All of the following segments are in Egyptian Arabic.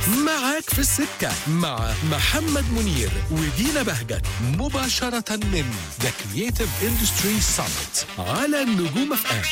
معاك في السكة مع محمد منير ودينا بهجت مباشرة من ذا كرييتيف اندستري سامت على النجوم اف ام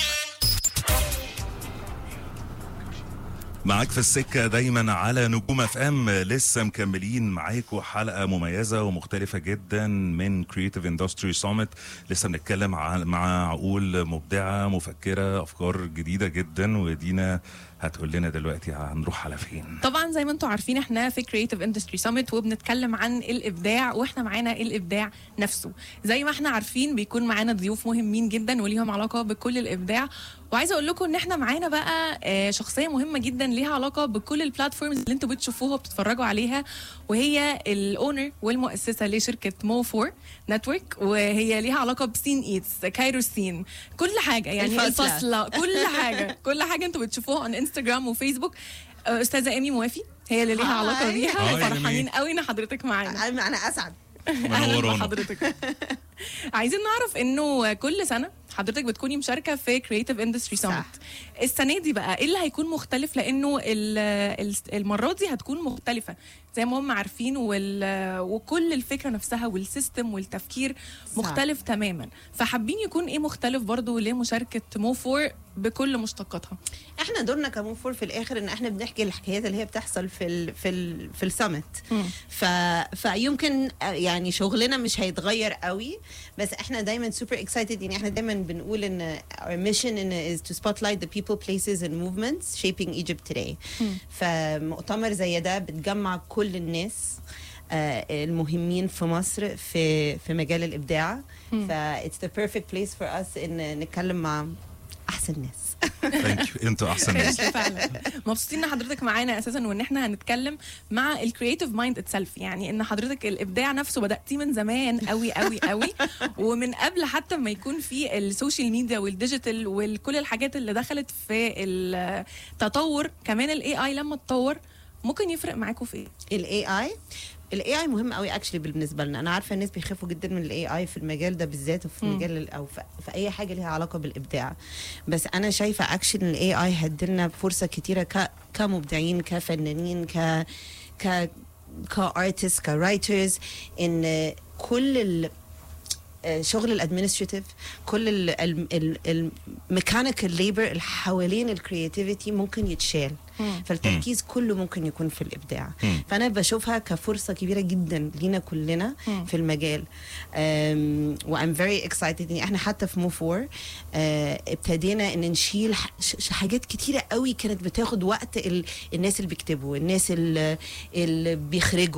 معاك في السكة دايما على نجوم اف ام لسه مكملين معاكم حلقة مميزة ومختلفة جدا من كرييتيف اندستري سامت لسه بنتكلم ع- مع عقول مبدعة مفكرة افكار جديدة جدا ودينا هتقول لنا دلوقتي هنروح على فين طبعا زي ما انتم عارفين احنا في كرييتيف اندستري سامت وبنتكلم عن الابداع واحنا معانا الابداع نفسه زي ما احنا عارفين بيكون معانا ضيوف مهمين جدا وليهم علاقه بكل الابداع وعايزه اقول لكم ان احنا معانا بقى آه، شخصيه مهمه جدا ليها علاقه بكل البلاتفورمز اللي انتوا بتشوفوها وبتتفرجوا عليها وهي الاونر والمؤسسه لشركه مو فور نتورك وهي ليها علاقه بسين ايتس كايرو سين كل حاجه يعني الفاصلة. الفاصله كل حاجه كل حاجه انتوا بتشوفوها on انستجرام وفيسبوك آه، استاذه ايمي موافي هي اللي ليها هاي. علاقه بيها هاي وفرحانين إيمي. قوي ان حضرتك معانا انا أنا اسعد اهلا منورانا. بحضرتك عايزين نعرف انه كل سنه حضرتك بتكوني مشاركه في كرييتيف اندستري سامت السنه دي بقى ايه اللي هيكون مختلف لانه ال- ال- المره دي هتكون مختلفه زي ما هم عارفين وال وكل الفكره نفسها والسيستم والتفكير صح. مختلف تماما فحابين يكون ايه مختلف برضو لمشاركه مو فور بكل مشتقاتها احنا دورنا كموفور في الاخر ان احنا بنحكي الحكايات اللي هي بتحصل في ال في ال في السمت ف فيمكن آه، يعني شغلنا مش هيتغير قوي بس احنا دايما سوبر اكسايتد يعني احنا دايما بنقول ان our mission in is to spotlight the people places and movements shaping Egypt today فمؤتمر زي ده بتجمع كل الناس آه، المهمين في مصر في في مجال الابداع ف it's the perfect place for us ان نتكلم مع احسن ناس ثانك يو انتوا احسن ناس فعلا مبسوطين ان حضرتك معانا اساسا وان احنا هنتكلم مع الكرييتيف مايند اتسلف يعني ان حضرتك الابداع نفسه بداتيه من زمان قوي قوي قوي ومن قبل حتى ما يكون في السوشيال ميديا والديجيتال وكل الحاجات اللي دخلت في التطور كمان الاي اي لما اتطور ممكن يفرق معاكم في ايه؟ الاي اي الاي اي مهم قوي اكشلي بالنسبه لنا انا عارفه الناس بيخافوا جدا من الاي اي في المجال ده بالذات وفي مم. مجال ال- او في, في اي حاجه ليها علاقه بالابداع بس انا شايفه اكشلي الاي اي هدلنا فرصه كتيره ك كمبدعين كفنانين ك ك كارتست كرايترز ان كل ال آه، شغل الادمنستريتيف كل الميكانيكال ليبر اللي حوالين الكرياتيفيتي ممكن يتشال مم. فالتركيز كله ممكن يكون في الابداع مم. فانا بشوفها كفرصه كبيره جدا لينا كلنا مم. في المجال وام فيري اكسايتد يعني احنا حتى في مو فور ابتدينا ان نشيل ح- ش- ش- حاجات كتيره قوي كانت بتاخد وقت ال- الناس اللي بيكتبوا الناس اللي, اللي بيخرجوا